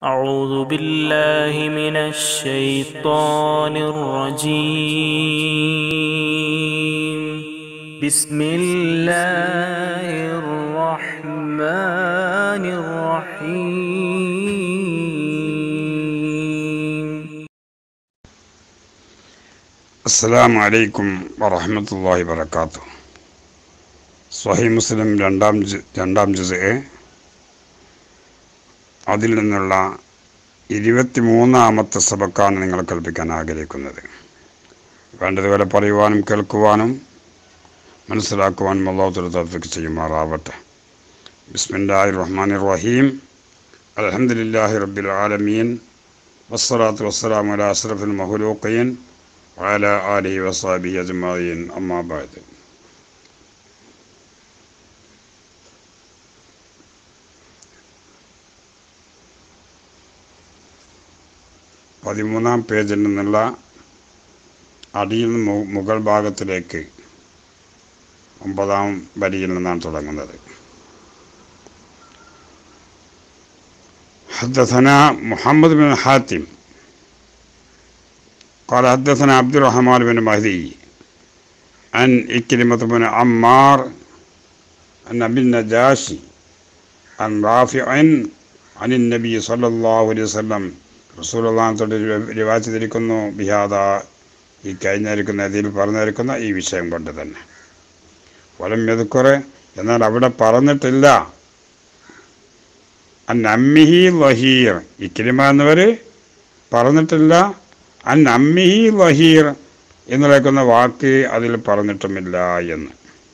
أعوذ بالله من الشيطان الرجيم بسم الله الرحمن الرحيم അസ്സലാമു അലൈക്കും വറഹമത്തല്ലാഹി വബർക്കാത്തു സ്വഹി മുസ്ലിം രണ്ടാം ജു- രണ്ടാം ജുസ് അതിൽ നിന്നുള്ള ഇരുപത്തി മൂന്നാമത്തെ സബക്കാണ് നിങ്ങൾ കൽപ്പിക്കാൻ ആഗ്രഹിക്കുന്നത് വേണ്ടതുപോലെ പറയുവാനും കേൾക്കുവാനും മനസ്സിലാക്കുവാനും അള്ളാഹുത്തുല തൗഫീഖ് ചെയ്യുമാറാവട്ടെ ബിസ്മില്ലാഹി റഹ്മാൻ റഹീം അൽഹംദുലില്ലാഹി റബ്ബിൽ ആലമീൻ വസ്സലാത്തു വസ്സലാമു അലാ അഷ്റഫിൽ മഹ്ലൂഖീൻ وعلى آله وصحبه أجمعين أما بعد പതിമൂന്നാം പേജിൽ നിന്നുള്ള അടിയിൽ നിന്ന് മു- മുകൾ ഭാഗത്തിലേക്ക് ഒമ്പതാം വരിയിൽ നിന്നാണ് തുടങ്ങുന്നത് حدثنا محمد بن حاتم قال حدثنا عبد الرحمن بن مهدي عن إكرمة بن عمار عن أبي النجاشي عن رافع عن النبي صلى الله عليه وسلم റസൂൽ അള്ളാഹത്തോട് റിവാച്ചിരിക്കുന്നു ബിഹാദ ഈ കഴിഞ്ഞിരിക്കുന്ന ഇതിൽ പറഞ്ഞിരിക്കുന്ന ഈ വിഷയം കൊണ്ട് തന്നെ വലം എതുക്കുറെ എന്നാൽ അവിടെ പറഞ്ഞിട്ടില്ല അൻ അമ്മിഹി വഹീർ ഇക്കിരിമ എന്നവർ പറഞ്ഞിട്ടില്ല അൻ അമ്മിഹി വഹീർ എന്ന് വിളിക്കുന്ന വാക്ക് അതിൽ പറഞ്ഞിട്ടുമില്ല എന്ന്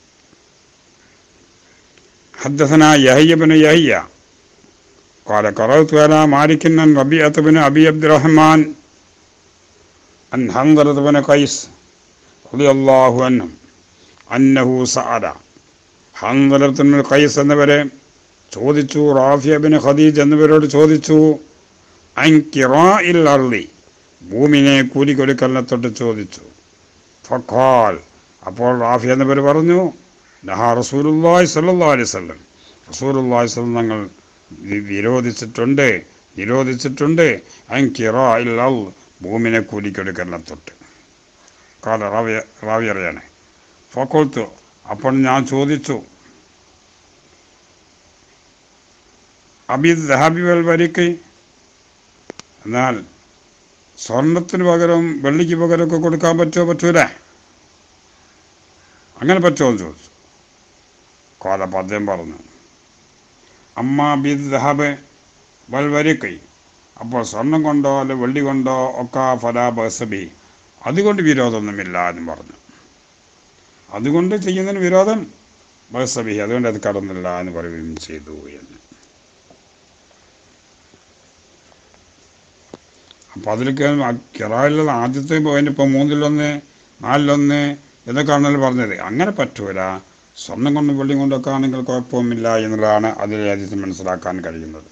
حدثنا يحيى بن يحيى قال قرأت على مالك عن ربيعة بن أبي عبد الرحمن عن حنظلة بن قيس رضي الله عنه أنه سأل حنظلة بن قيس എന്നവരെ ചോദിച്ചു റാഫിയ ബിൻ ഖദീജ് എന്നിവരോട് ചോദിച്ചു അൻകിറാഇൽ അർളി ഭൂമിനെ കൂലി കൊടുക്കലിനെ തൊട്ട് ചോദിച്ചു ഫഖാൽ അപ്പോൾ റാഫി എന്നിവർ പറഞ്ഞു നഹാ റസൂലുള്ളാഹി സ്വല്ലല്ലാഹു അലൈഹി വസല്ലം റസൂലുള്ളാഹി സ്വല്ലം തങ്ങൾ വി- വിരോധിച്ചിട്ടുണ്ട് നിരോധിച്ചിട്ടുണ്ട് അൻകിറാഇൽ അൽ ഭൂമിനെ കൂലി കൊടുക്കലിനെ തൊട്ട് കാല റാവി റാവി അറിയാനെ ഫക്കോൾത്തു അപ്പോൾ ഞാൻ ചോദിച്ചു അബി ദഹാബി വൽ വരിക്ക് എന്നാൽ സ്വർണത്തിന് പകരം വെള്ളിക്ക് പകരമൊക്കെ കൊടുക്കാൻ പറ്റുമോ പറ്റൂല അങ്ങനെ പറ്റുമോ എന്ന് ചോദിച്ചു കോല പദ്യം പറഞ്ഞു അമ്മ ബി ദഹാബ് വൽ വരിക്കൈ അപ്പോൾ സ്വർണം കൊണ്ടോ അല്ലെ വെള്ളി കൊണ്ടോ ഒക്കെ ഫലാ ബസബി അതുകൊണ്ട് വിരോധമൊന്നുമില്ല എന്ന് പറഞ്ഞു അതുകൊണ്ട് ചെയ്യുന്നതിന് വിരോധം ബസബി അതുകൊണ്ട് അത് കടന്നില്ല എന്ന് പറയുകയും ചെയ്തു എന്ന് അപ്പോൾ അതിലൊക്കെ കിറായിലുള്ള ആദ്യത്തെ പോയിന്റ് ഇപ്പോൾ മൂന്നിലൊന്ന് നാലിലൊന്ന് എന്നൊക്കെയാണല്ലോ പറഞ്ഞത് അങ്ങനെ പറ്റൂല സ്വർണം കൊണ്ടും വെള്ളിയും കൊണ്ടൊക്കെ ആണെങ്കിൽ കുഴപ്പമൊന്നുമില്ല എന്നുള്ളതാണ് അതിൽ ആദ്യത്തെ മനസ്സിലാക്കാൻ കഴിയുന്നത്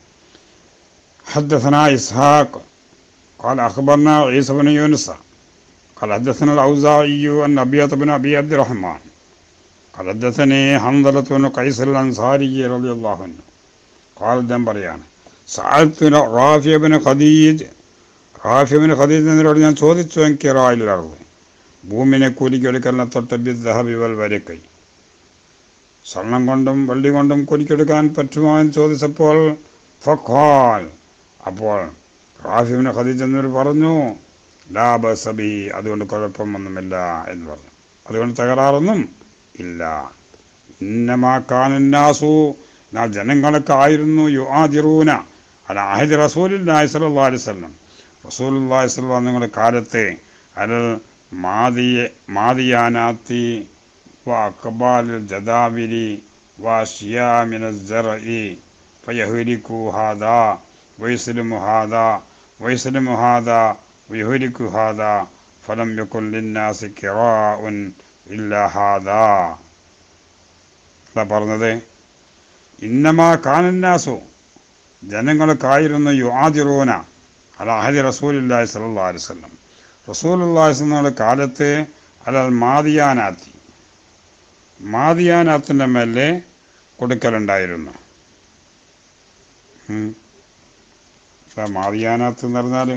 حدثنا إسحاق قال أخبرنا عيسى بن يونس قال حدثنا الأوزاعي عن أبية بن أبي عبد الرحمن قال حدثني حنظلة بن قيس الأنصاري رضي الله عنه قال دم بريان سألت رافع بن خديج റാഫിബിന് ഖദീജ് എന്നോട് ഞാൻ ചോദിച്ചു എനിക്ക് റായിലറുത് ഭൂമിനെ കൂലിക്കെടുക്കലിനെ തൊട്ട് ബിദ്ദഹബി വൽ വരക്കൈ സ്വർണം കൊണ്ടും വെള്ളി കൊണ്ടും കൂലിക്കെടുക്കാൻ പറ്റുമോ എന്ന് ചോദിച്ചപ്പോൾ ഫഖാൽ അപ്പോൾ റാഫിബിന് ഖദീജ് എന്നവർ പറഞ്ഞു ലാബ സബി അതുകൊണ്ട് കുഴപ്പമൊന്നുമില്ല എന്ന് പറഞ്ഞു അതുകൊണ്ട് തകരാറൊന്നും ഇല്ല ഇന്നമാക്കാനാസു നാ ജനങ്ങളൊക്കെ ആയിരുന്നു യു ആദിറൂന അല അഹദ് റസൂലില്ലാഹി സ്വല്ലല്ലാഹു അലൈഹി വസല്ലം റസൂലുള്ളാഹി സ്വല്ലല്ലാഹു നിങ്ങളുടെ കാലത്തെ അലൽ മാദിയ മാദിയാനാത്തി വ അക്ബാലിൽ ജദാബിരി വ ഷിയാമിന الزرعي فيهلكوا هذا ويسلم هذا ويسلم هذا ويهلك هذا فلم يكن للناس كراء إلا هذا എന്താ പറഞ്ഞത് ഇന്നമാ കാനന്നാസു ജനങ്ങൾക്കായിരുന്നു യുആദിറൂന അല അഹദി റസൂലുല്ലാഹി സ്വല്ലല്ലാഹു അലൈഹി വസല്ലം റസൂലുള്ളാഹി സ്വല്ലല്ലാഹു കാലത്ത് അലൽ മാദിയാനാത്തി മാദിയാനാത്തിൻ്റെ മേലെ കൊടുക്കലുണ്ടായിരുന്നു ഉം. മാതിയാനത്ത് എന്ന് പറഞ്ഞാൽ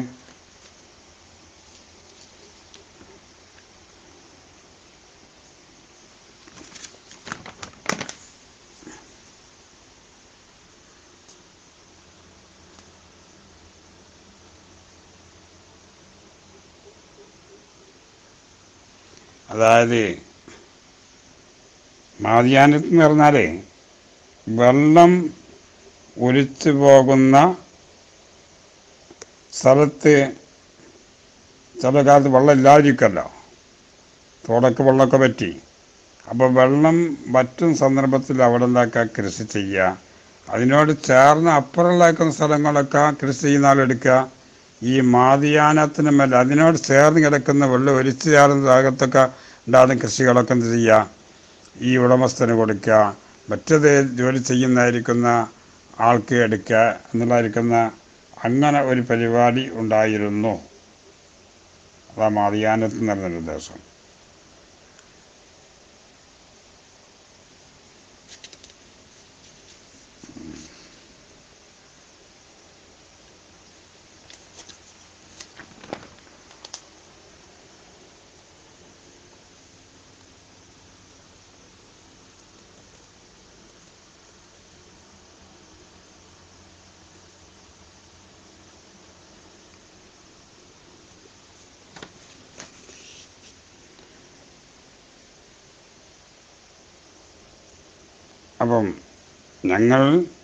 അതായത് മാതിയാനത്ത് എന്ന് പറഞ്ഞാൽ വെള്ളം ഒലിച്ചു പോകുന്ന സ്ഥലത്ത് ചില കാലത്ത് വെള്ളം ഇല്ലാതിരിക്കല്ലോ തോടൊക്കെ വെള്ളമൊക്കെ പറ്റി അപ്പോൾ വെള്ളം വറ്റും സന്ദർഭത്തിൽ അവിടെ ഉണ്ടാക്കുക കൃഷി ചെയ്യുക അതിനോട് ചേർന്ന് അപ്പുറമുള്ള സ്ഥലങ്ങളൊക്കെ കൃഷി ചെയ്യുന്ന ആളെടുക്കുക ഈ മാതിയാനത്തിന് മേലെ അതിനോട് ചേർന്ന് കിടക്കുന്ന വെള്ളം ഒലിച്ചു ചേർന്ന ഭാഗത്തൊക്കെ ഉണ്ടാകുന്ന കൃഷികളൊക്കെ എന്ത് ചെയ്യുക ഈ ഉടമസ്ഥന് കൊടുക്കുക മറ്റത് ജോലി ചെയ്യുന്നതായിരിക്കുന്ന ആൾക്ക് എടുക്കുക എന്നുള്ളതായിരിക്കുന്ന അങ്ങനെ ഒരു പരിപാടി ഉണ്ടായിരുന്നു അതാ മാതിയാനത്ത് നടന്ന നിർദ്ദേശം അപ്പം ഞങ്ങൾ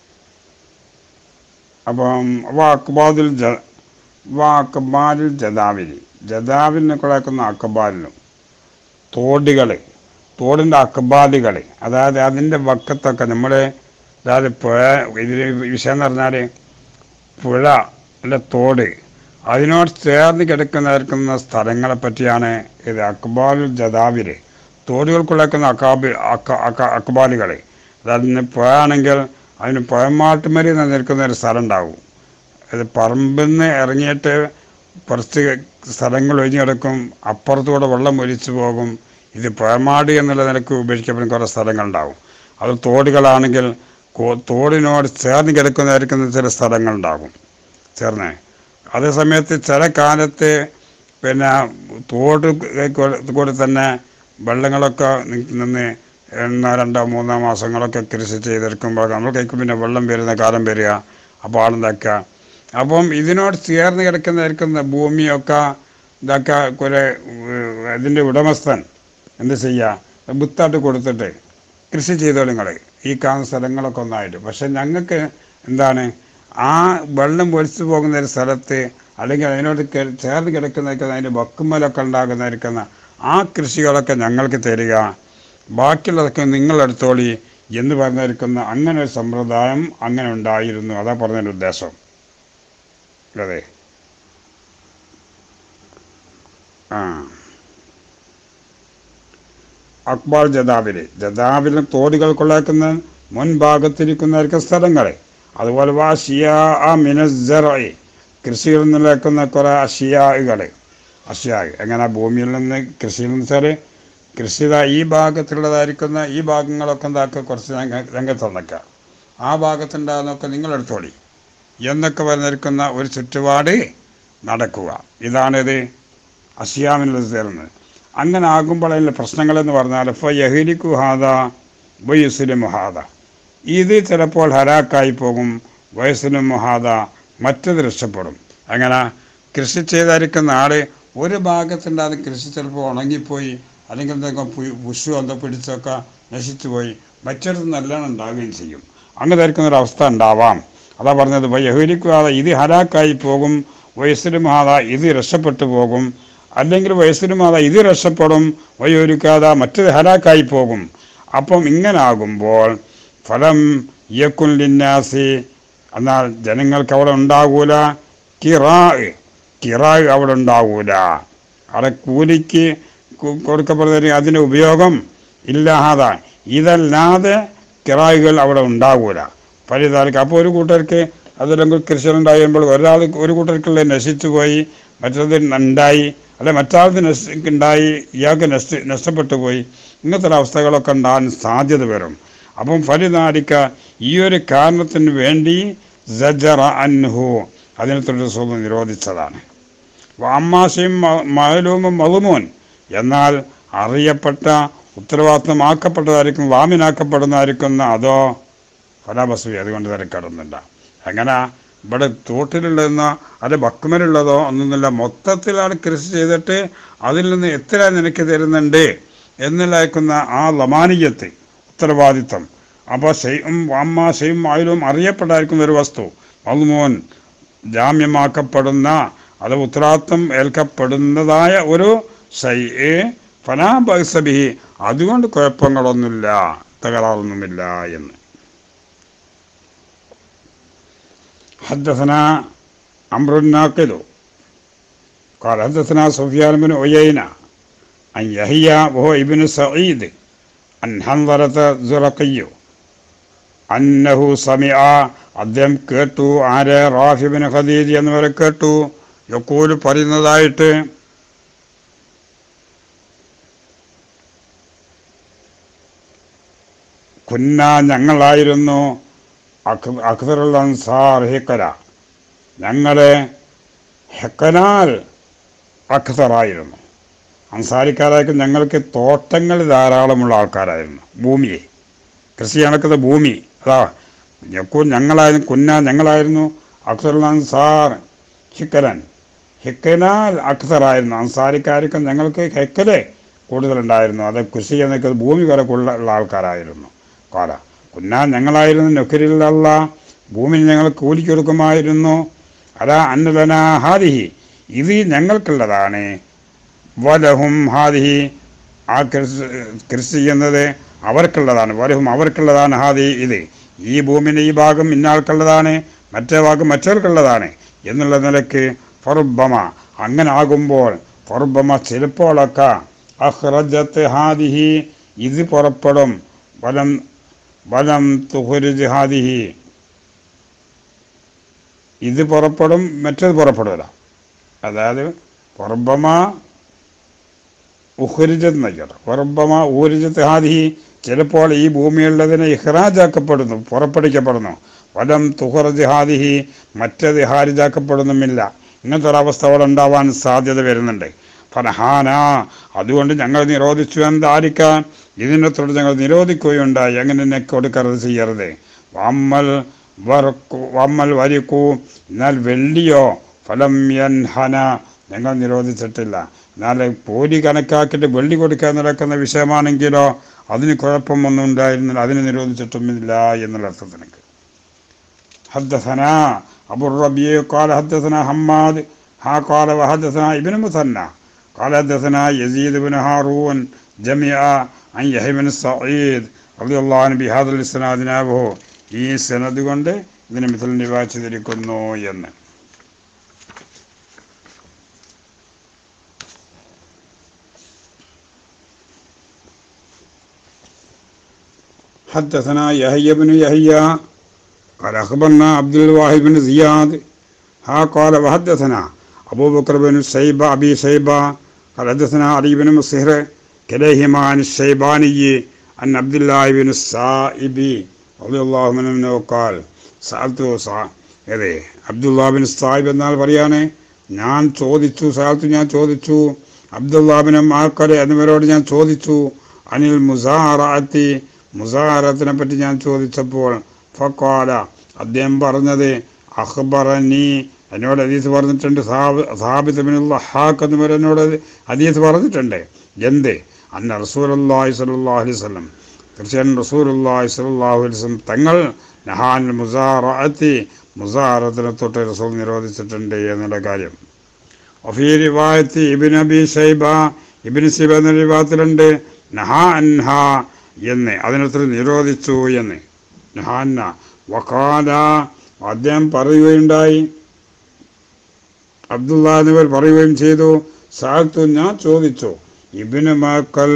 അപ്പം വാക്ബാദിൽ ജ വാക്ബാദിൽ ജദാവിൽ ജദാവിനെ കുളക്കുന്ന അക്കബാലിലും തോടുകൾ തോടിൻ്റെ അക്കബാലുകൾ അതായത് അതിൻ്റെ വക്കത്തൊക്കെ നമ്മൾ അതായത് പുഴ ഇതിൽ വിഷയം എന്ന് പറഞ്ഞാൽ പുഴ അല്ല തോട് അതിനോട് ചേർന്ന് കിടക്കുന്ന സ്ഥലങ്ങളെ പറ്റിയാണ് ഇത് അക്ബാലുൽ ജദാവിൽ തോടുകൾക്കുള്ളക്കുന്ന അക്കാബി അക്ക അക്ക അക്ബാലുകൾ അതായത് ഇന്ന് പുഴ ആണെങ്കിൽ അതിന് പുഴമാട്ടുമരി നിൽക്കുന്ന ഒരു സ്ഥലം ഉണ്ടാവും അത് പറമ്പിൽ നിന്ന് ഇറങ്ങിയിട്ട് കുറച്ച് സ്ഥലങ്ങൾ ഒഴിഞ്ഞു കിടക്കും അപ്പുറത്തൂടെ വെള്ളം ഒലിച്ചു പോകും ഇത് പുഴമാട് എന്നുള്ള നിലക്ക് ഉപേക്ഷിക്കപ്പെടുന്ന കുറേ സ്ഥലങ്ങളുണ്ടാവും അത് തോടുകളാണെങ്കിൽ കോ- തോടിനോട് ചേർന്ന് കിടക്കുന്നതായിരിക്കുന്ന ചില സ്ഥലങ്ങളുണ്ടാകും ചേർന്ന് അതേ സമയത്ത് ചില കാലത്ത് പിന്നെ തോട് കൂടെ- കൂടെ തന്നെ വെള്ളങ്ങളൊക്കെ നി- നിന്ന് എണ്ണ രണ്ടോ മൂന്നോ മാസങ്ങളൊക്കെ കൃഷി ചെയ്തെടുക്കുമ്പോൾ നമ്മൾ കൈക്ക് പിന്നെ വെള്ളം വരുന്ന കാലം വരിക അപ്പോൾ ആളെന്താക്കുക അപ്പം ഇതിനോട് ചേർന്ന് കിടക്കുന്നതായിരിക്കുന്ന ഭൂമിയൊക്കെ ഇതൊക്കെ കുറെ ഇതിൻ്റെ ഉടമസ്ഥൻ എന്ത് ചെയ്യുക വിത്തായിട്ട് കൊടുത്തിട്ട് കൃഷി ചെയ്തോളും നിങ്ങൾ ഈ കാണുന്ന സ്ഥലങ്ങളൊക്കെ ഒന്നായിട്ട് പക്ഷെ ഞങ്ങൾക്ക് എന്താണ് ആ വെള്ളം ഒലിച്ചു പോകുന്ന ഒരു സ്ഥലത്ത് അല്ലെങ്കിൽ അതിനോട് കെ- ചേർന്ന് കിടക്കുന്നതൊക്കെ അതിൻ്റെ വക്കുമ്മലൊക്കെ ഉണ്ടാകുന്നതായിരിക്കുന്ന ആ കൃഷികളൊക്കെ ഞങ്ങൾക്ക് തരിക ബാക്കിയുള്ളതൊക്കെ നിങ്ങളെടുത്തോളി എന്ന് പറഞ്ഞിരിക്കുന്ന അങ്ങനെ ഒരു സമ്പ്രദായം അങ്ങനെ ഉണ്ടായിരുന്നു അതാ പറഞ്ഞതിൻ്റെ ഉദ്ദേശം അതെ ആ അക്ബാർ ജദാവില് ജദാവിലും തോടുകൾക്കുള്ളാക്കുന്ന മുൻഭാഗത്തിരിക്കുന്നവർക്ക് സ്ഥലങ്ങൾ അതുപോലെ വാഷിയ മിനസ്സറോയി കൃഷിയിൽ നിന്നിലേക്കുന്ന കുറേ അഷിയാകൾ അഷിയാഗ് എങ്ങനെ ഭൂമിയിൽ നിന്ന് കൃഷിയിൽ നിന്ന് വെച്ചാൽ കൃഷി ദാ ഈ ഭാഗത്തുള്ളതായിരിക്കുന്ന ഈ ഭാഗങ്ങളൊക്കെ എന്താക്കുക കുറച്ച് രംഗ രംഗത്ത് വന്നേക്കുക ആ ഭാഗത്തുണ്ടാകുന്നതൊക്കെ നിങ്ങളെടുത്തോളി എന്നൊക്കെ പറഞ്ഞിരിക്കുന്ന ഒരു ചുറ്റുപാട് നടക്കുക ഇതാണിത് അസിയാമിനുള്ളത് ചേർന്ന് അങ്ങനെ ആകുമ്പോൾ അതിൻ്റെ പ്രശ്നങ്ങളെന്ന് പറഞ്ഞാൽ ഇപ്പോൾ യഹിലിക്കു ഹാദ വയസ്സിലും ഹാദ ഇത് ചിലപ്പോൾ ഹരാക്കായി പോകും വയസ്സിലും ഹാദ മറ്റത് രക്ഷപ്പെടും അങ്ങനെ കൃഷി ചെയ്തായിരിക്കുന്ന ആള് ഒരു ഭാഗത്തുണ്ടാകുന്ന കൃഷി ചിലപ്പോൾ ഉണങ്ങിപ്പോയി അല്ലെങ്കിൽ എന്തെങ്കിലും പു- പുഷു എന്തോ പിടിച്ചൊക്കെ നശിച്ചു പോയി മറ്റൊരു നല്ലോണം ഉണ്ടാവുകയും ചെയ്യും അങ്ങനെ ആയിരിക്കുന്ന ഒരു അവസ്ഥ ഉണ്ടാവാം അതാ പറഞ്ഞത് യഹൂരിക്കാതെ ഇത് ഹരാക്കായി പോകും വയസ്സിലുമാത ഇത് രക്ഷപ്പെട്ടു പോകും അല്ലെങ്കിൽ വയസ്സിലുമാത ഇത് രക്ഷപ്പെടും വയോരിക്കാതെ മറ്റത് ഹരാക്കായി പോകും അപ്പം ഇങ്ങനെ ആകുമ്പോൾ ഫലം യക്കുൻ ലിന്നാസി എന്നാൽ ജനങ്ങൾക്ക് അവിടെ ഉണ്ടാകൂല കിറാ കിറാ അവിടെ ഉണ്ടാകൂല അവിടെ കൂലിക്ക് കു- കൊടുക്കപ്പെടുന്ന അതിൻ്റെ ഉപയോഗം ഇല്ലാതെ ഇതല്ലാതെ കിറായികൾ അവിടെ ഉണ്ടാകൂല പലതാൾക്ക് അപ്പോൾ ഒരു കൂട്ടർക്ക് അതിലെങ്കിൽ കൃഷി ഉണ്ടാകുമ്പോൾ ഒരാൾ ഒരു കൂട്ടർക്കുള്ള നശിച്ചു പോയി മറ്റത് ഉണ്ടായി അല്ലെ മറ്റാൾക്ക് നശി ഉണ്ടായി ഇയാൾക്ക് നഷ്ട നഷ്ടപ്പെട്ടു പോയി ഇങ്ങനത്തെ ഒരു അവസ്ഥകളൊക്കെ ഉണ്ടാകാൻ സാധ്യത വരും അപ്പം ഫലിതാരിക്ക ഈ ഒരു കാരണത്തിന് വേണ്ടി സജറ അൻഹു അതിനെ തൊട്ട് റസൂൽ നിരോധിച്ചതാണ് അമ്മാശയും മഹലൂമും മളുമോൻ എന്നാൽ അറിയപ്പെട്ട ഉത്തരവാദിത്തമാക്കപ്പെട്ടതായിരിക്കും വാമിനാക്കപ്പെടുന്നതായിരിക്കുന്ന അതോ ഫലാബസ്വി അതുകൊണ്ട് തിരക്കിടുന്നില്ല എങ്ങനെ ഇവിടെ തോട്ടിലുള്ളതെന്നോ അത് ബക്കുമലുള്ളതോ ഒന്നൊന്നുമില്ല മൊത്തത്തിലാണ് കൃഷി ചെയ്തിട്ട് അതിൽ നിന്ന് എത്ര നിനക്ക് തരുന്നുണ്ട് എന്നിലാക്കുന്ന ആ ലമാനിയത്ത് ഉത്തരവാദിത്വം അപ്പോൾ ഷെയ്യും അമ്മ ഷെയ്യും ആയിലും അറിയപ്പെടായിരിക്കുന്ന ഒരു വസ്തു മൽമോൻ ജാമ്യമാക്കപ്പെടുന്ന അത് ഉത്തരവാദിത്വം ഏൽക്കപ്പെടുന്നതായ ഒരു ഷൈ ഫനാബി അതുകൊണ്ട് കുഴപ്പങ്ങളൊന്നുമില്ല തകരാറൊന്നുമില്ല എന്ന് حدثنا عمرو الناقد قال حدثنا سفيان بن عيينة عن يحيى وهو ابن سعيد عن حنظلة الزرقي أنه سمع അദ്ദേഹം കേട്ടു ആരെ റാഫിബിൻ ഖദീജ് എന്നിവരെ കേട്ടു യക്കൂല് പറയുന്നതായിട്ട് കുന്ന ഞങ്ങളായിരുന്നു അഖ്തറുൽ അൻസാർ ഹിക്കല ഞങ്ങളെ ഹെക്കനാൽ അഖ്തറായിരുന്നു അൻസാരിക്കാരായിരിക്കും ഞങ്ങൾക്ക് തോട്ടങ്ങൾ ധാരാളമുള്ള ആൾക്കാരായിരുന്നു ഭൂമിയെ കൃഷി നടക്കുന്ന ഭൂമി അതാ ഞക്കൂ ഞങ്ങളായിരുന്നു കുന്ന ഞങ്ങളായിരുന്നു അഖ്തറുൽ അൻസാർ ഹിക്കലൻ ഹിക്കനാൽ അഖ്തറായിരുന്നു അൻസാരിക്കാർക്കും ഞങ്ങൾക്ക് ഹെക്കലെ കൂടുതലുണ്ടായിരുന്നു അത് കൃഷി ചെയ്യുന്ന ഭൂമി വരെ ഉള്ള ആൾക്കാരായിരുന്നു കാല കുന്ന ഞങ്ങളായിരുന്നു നൊക്കരിലുള്ള ഭൂമി ഞങ്ങൾ കൂലിക്ക് കൊടുക്കുമായിരുന്നു അതാ അന്നലന ഹാദിഹി ഇത് ഞങ്ങൾക്കുള്ളതാണ് വലഹും ഹാദിഹി ആ കൃഷി കൃഷി ചെയ്യുന്നത് അവർക്കുള്ളതാണ് വലഹും അവർക്കുള്ളതാണ് ഹാദി ഇത് ഈ ഭൂമിൻ്റെ ഈ ഭാഗം ഇന്നാൾക്കുള്ളതാണ് മറ്റേ ഭാഗം മറ്റവർക്കുള്ളതാണ് എന്നുള്ള നിലയ്ക്ക് ഫറുബമ അങ്ങനെ ആകുമ്പോൾ ഫറുബമ ചിലപ്പോഴൊക്കെ അഹ്റജത്ത് ഹാദിഹി ഇത് പുറപ്പെടും വലം വലം തുഹുരുജ് ഹാദിഹി ഇത് പുറപ്പെടും മറ്റേത് പുറപ്പെടില്ല അതായത് പുറബമ ഉഹുരിജത്ത് നയ്യട്ടെ പുറബമ ഊരിജത്ത് ഹാദിഹി ചിലപ്പോൾ ഈ ഭൂമിയുള്ളതിനെ ഇഹ്റാജാക്കപ്പെടുന്നു പുറപ്പെടുവിക്കപ്പെടുന്നു വലം തുഹറജ് ഹാദിഹി മറ്റേത് ഹാരിജാക്കപ്പെടുന്നുമില്ല ഇങ്ങനത്തെ ഒരവസ്ഥ അവിടെ ഉണ്ടാവാൻ സാധ്യത വരുന്നുണ്ട് ഫനഹാന അതുകൊണ്ട് ഞങ്ങൾ നിരോധിച്ചു എന്തായിരിക്കാം ഇതിനെ തുടർന്ന് ഞങ്ങൾ നിരോധിക്കുകയുണ്ടായി എങ്ങനെ എന്നെ കൊടുക്കരുത് ചെയ്യരുത് വമ്മൽ വറക്കു വമ്മൽ വരിക്കൂ എന്നാൽ വെള്ളിയോ ഫലം യൻഹന ഞങ്ങൾ നിരോധിച്ചിട്ടില്ല എന്നാൽ പോലി കണക്കാക്കിയിട്ട് വെള്ളി കൊടുക്കാൻ നടക്കുന്ന വിഷയമാണെങ്കിലോ അതിന് കുഴപ്പമൊന്നും ഉണ്ടായിരുന്നില്ല അതിന് നിരോധിച്ചിട്ടുമില്ല എന്നുള്ള അർത്ഥത്തിനൊക്കെ حدثنا أبو الربيع قال حدثنا حماد ها قال وحدثنا ابن مثنى قال حدثنا يزيد بن هارون جميعا عن يحيى بن سعيد رضي الله عنه بهذا الاسناد نابه ഈ സനദ് കൊണ്ട് ഇതിനെ മിഥൽ നിവാചിതിരിക്കുന്നു എന്ന് حدثنا يحيى بن يحيى قال أخبرنا عبد الواحد بن زياد ها قال وحدثنا أبو بكر بن شيبة أبي شيبة قال حدثنا علي بن مصهر كليهما عن الشيباني عن عبد الله بن السائب رضي الله عنه أنه قال سألت അതെ അബ്ദുല്ലാബിൻ സാഹിബ് എന്നാൽ പറയാണ് ഞാൻ ചോദിച്ചു സാലത്ത് ഞാൻ ചോദിച്ചു അബ്ദുല്ലാബിന് മാക്കലെ എന്നിവരോട് ഞാൻ ചോദിച്ചു അനിൽ മുസാറാത്തി മുസാറത്തിനെ പറ്റി ഞാൻ ചോദിച്ചപ്പോൾ ഫക്കാല അദ്ദേഹം പറഞ്ഞത് അഖ്ബറനി എന്നോട് ഹദീസ് പറഞ്ഞിട്ടുണ്ട് സാബിത്ത് ബിനുള്ള ഹാക്ക് എന്നിവർ എന്നോട് ഹദീസ് പറഞ്ഞിട്ടുണ്ട് എന്ത് അന്ന റസൂലല്ലാഹി സ്വല്ലല്ലാഹു അലൈഹി വസല്ലം തീർച്ചയായും റസൂലുള്ളാഹി സ്വല്ലല്ലാഹു അലൈഹി വസല്ലം തങ്ങൾ നഹാൻ മുസാറഅത്തി മുസാറത്തിനെ തൊട്ട് റസൂൽ നിരോധിച്ചിട്ടുണ്ട് എന്നുള്ള കാര്യം ഒഫീ റിവായത്തി ഇബിൻ അബി ഷൈബ ഇബിൻ സിബ എന്ന വിഭാഗത്തിലുണ്ട് നഹാ അൻഹ എന്ന് അതിനത്ര നിരോധിച്ചു എന്ന് നഹാന്ന വക്കാല അദ്ദേഹം പറയുകയുണ്ടായി അബ്ദുള്ള എന്നിവർ പറയുകയും ചെയ്തു സാൽത്തു ഞാൻ ചോദിച്ചു ഇബിന് മാക്കൽ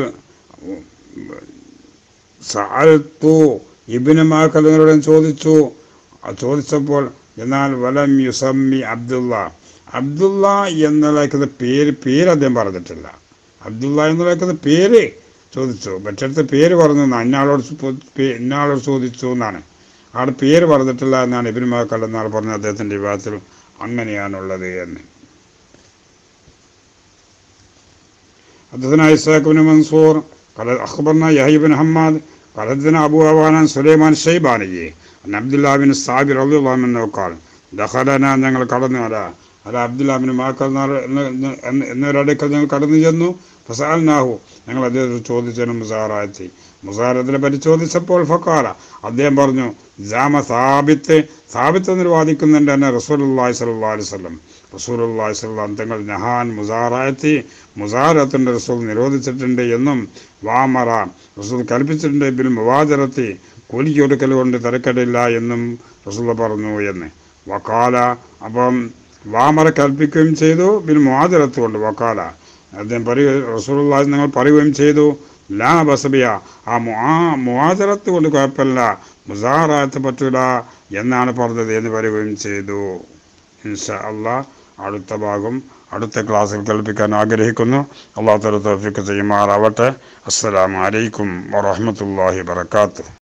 സാൽത്തു ഇബിന് മാക്കൽ എന്നിവരോട് ഞാൻ ചോദിച്ചു ആ ചോദിച്ചപ്പോൾ എന്നാൽ വലം യുസമ്മി അബ്ദുള്ള അബ്ദുള്ള എന്നുള്ള പേര് പേര് അദ്ദേഹം പറഞ്ഞിട്ടില്ല അബ്ദുള്ള എന്നുള്ള പേര് ചോദിച്ചു മറ്റടുത്ത് പേര് പറഞ്ഞു എന്നാ ഇന്നാളോട് ചോ- പേ- ഇന്നാളോട് ചോദിച്ചു എന്നാണ് ആളുടെ പേര് പറഞ്ഞിട്ടില്ല എന്നാണ് ഇബിന് മാക്കൽ എന്നാൾ പറഞ്ഞ അദ്ദേഹത്തിൻ്റെ വിവാഹത്തിൽ അങ്ങനെയാണുള്ളത് എന്ന് حدثنا إسحاق بن منصور قال أخبرنا يحيى بن حماد قال حدثنا أبو عوان سليمان الشيباني عن عبد الله بن الصعب رضي الله عنه قال دخلنا ഞങ്ങൾ കടന്നു അല അല അബ്ദുല്ലാബിന് മാക്കൾ എന്നൊരടുക്കൽ ഞങ്ങൾ കടന്നു ചെന്നു ഫസാൽനാഹു ഞങ്ങൾ അദ്ദേഹത്തെ ചോദിച്ചതിന് മുസാറാത്തി മുസാറത്തിനെ പറ്റി ചോദിച്ചപ്പോൾ ഫക്കാല അദ്ദേഹം പറഞ്ഞു ജാമ സാബിത്ത് സാബിത്ത് എന്ന് വാദിക്കുന്നുണ്ട് എന്നെ റസൂലുള്ളാഹി സ്വല്ലല്ലാഹു അലൈഹി വസല്ലം റസൂലുള്ളാഹി സ്വല്ലല്ലാഹു തങ്ങൾ നഹാൻ മുസാറാത്തി മുസാറത്തിൻ്റെ റസൂൽ നിരോധിച്ചിട്ടുണ്ട് എന്നും വാമറ റസൂൽ കൽപ്പിച്ചിട്ടുണ്ട് ബിൽ മുവാജറത്തി കൂലിക്ക് കൊടുക്കൽ കൊണ്ട് തിരക്കടില്ല എന്നും റസൂൽ പറഞ്ഞു എന്ന് വക്കാല അപ്പം വാമറ കൽപ്പിക്കുകയും ചെയ്തു ബിൽ മുവാജറത്ത് കൊണ്ട് വക്കാല അദ്ദേഹം പറയുക റസൂലുള്ളാഹി നിങ്ങൾ പറയുകയും ചെയ്തു ലാ ബസബിയ ആ മു- ആ മുവാജറത്ത് കൊണ്ട് കുഴപ്പമില്ല മുസാറാത്ത് പറ്റൂല എന്നാണ് പറഞ്ഞത് എന്ന് പറയുകയും ചെയ്തു ഇൻഷാ അള്ളാ അടുത്ത ഭാഗം അടുത്ത ക്ലാസ്സിൽ കേൾപ്പിക്കാൻ ആഗ്രഹിക്കുന്നു അള്ളാഹു തല തോഫിക്ക് ചെയ്യുമാറാവട്ടെ അസ്സലാമു അലൈക്കും വറഹ്മത്തുള്ളാഹി വബറകാതുഹു